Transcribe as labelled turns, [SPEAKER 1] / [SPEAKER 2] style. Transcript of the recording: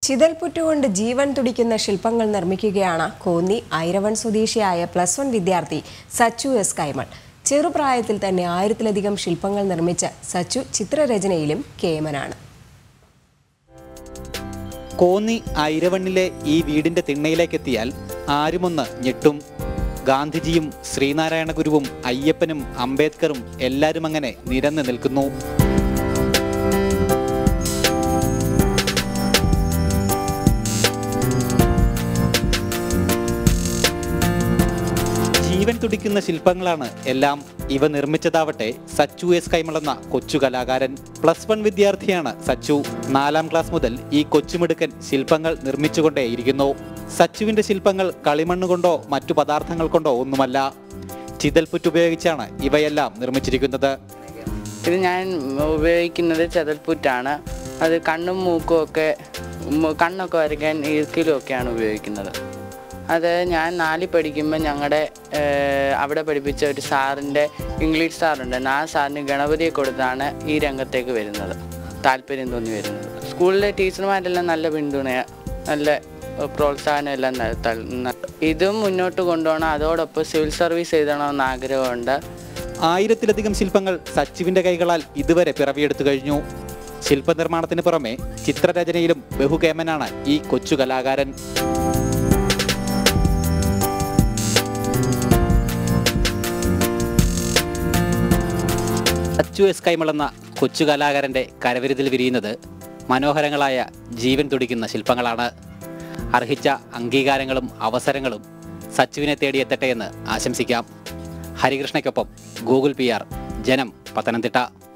[SPEAKER 1] ചിതൽപുറ്റുകൊണ്ട് ജീവൻ തുടിക്കുന്ന ശില്പങ്ങൾ നിർമ്മിക്കുകയാണ് കോന്നി ഐരവൺ സ്വദേശിയായ പ്ലസ് വൺ വിദ്യാർത്ഥി സച്ചു എസ് കൈമൾ ചെറുപ്രായത്തിൽ തന്നെ ആയിരത്തിലധികം ശില്പങ്ങൾ നിർമ്മിച്ച സച്ചു ചിത്രരചനയിലും കേമനാണ്
[SPEAKER 2] കോന്നി ഐരവണ്ണിലെ ഈ വീടിന്റെ തിണ്ണയിലേക്കെത്തിയാൽ ആരുമൊന്ന് ഞെട്ടും ഗാന്ധിജിയും ശ്രീനാരായണ ഗുരുവും അയ്യപ്പനും അംബേദ്കറും എല്ലാവരും അങ്ങനെ നിരന്ന് നിൽക്കുന്നു ജീവൻ തുടിക്കുന്ന ശില്പങ്ങളാണ് എല്ലാം ഇവ നിർമ്മിച്ചതാവട്ടെ സച്ചു എസ് കൈമളെന്ന കൊച്ചു കലാകാരൻ പ്ലസ് വൺ വിദ്യാർത്ഥിയാണ് സച്ചു നാലാം ക്ലാസ് മുതൽ ഈ കൊച്ചുമിടുക്കൻ ശില്പങ്ങൾ നിർമ്മിച്ചുകൊണ്ടേയിരിക്കുന്നു സച്ചുവിന്റെ ശില്പങ്ങൾ കളിമണ്ണ് കൊണ്ടോ മറ്റു പദാർത്ഥങ്ങൾ കൊണ്ടോ ഒന്നുമല്ല ചിതൽപുറ്റ് ഉപയോഗിച്ചാണ് ഇവയെല്ലാം നിർമ്മിച്ചിരിക്കുന്നത്
[SPEAKER 3] ഇത് ഞാൻ ഉപയോഗിക്കുന്നത് ചതൽപ്പുറ്റാണ് അത് കണ്ണും മൂക്കും ഒക്കെ മു- കണ്ണൊക്കെ വരയ്ക്കാൻ ഈർക്കിലും ഒക്കെയാണ് ഉപയോഗിക്കുന്നത് അത് ഞാൻ നാലിൽ പഠിക്കുമ്പോൾ ഞങ്ങളുടെ അവിടെ പഠിപ്പിച്ച ഒരു സാറിൻ്റെ ഇംഗ്ലീഷ് സാറുണ്ട് ആ സാറിന് ഗണപതിയെ കൊടുത്താണ് ഈ രംഗത്തേക്ക് വരുന്നത് താല്പര്യം തോന്നി വരുന്നത് സ്കൂളിലെ ടീച്ചർമാരെല്ലാം നല്ല പിന്തുണയാണ് നല്ല ഏഹ്, പ്രോത്സാഹനം എല്ലാം ന- തൽ- ന- ഇതും മുന്നോട്ട് കൊണ്ടുപോകണം അതോടൊപ്പം സിവിൽ സർവീസ് എഴുതണമെന്ന് ആഗ്രഹമുണ്ട്
[SPEAKER 2] ആയിരത്തിലധികം ശില്പങ്ങൾ സച്ചുവിന്റെ കൈകളാൽ ഇതുവരെ പിറവിയെടുത്തു കഴിഞ്ഞു ശില്പനിർമ്മാണത്തിന് പുറമെ ചിത്രരചനയിലും ബഹുകേമനാണ് ഈ കൊച്ചു കലാകാരൻ സച്ചു എസ് കൈമളെന്ന കൊച്ചു കലാകാരന്റെ കരവിരുതിൽ വിരിയുന്നത് മനോഹരങ്ങളായ ജീവൻ തുടിക്കുന്ന ശില്പങ്ങളാണ് അർഹിച്ച അംഗീകാരങ്ങളും അവസരങ്ങളും സച്ചുവിനെ തേടിയെത്തട്ടെ എന്ന് ആശംസിക്കാം ഹരികൃഷ്ണയ്ക്കൊപ്പം Google P R Janam Pathanamthitta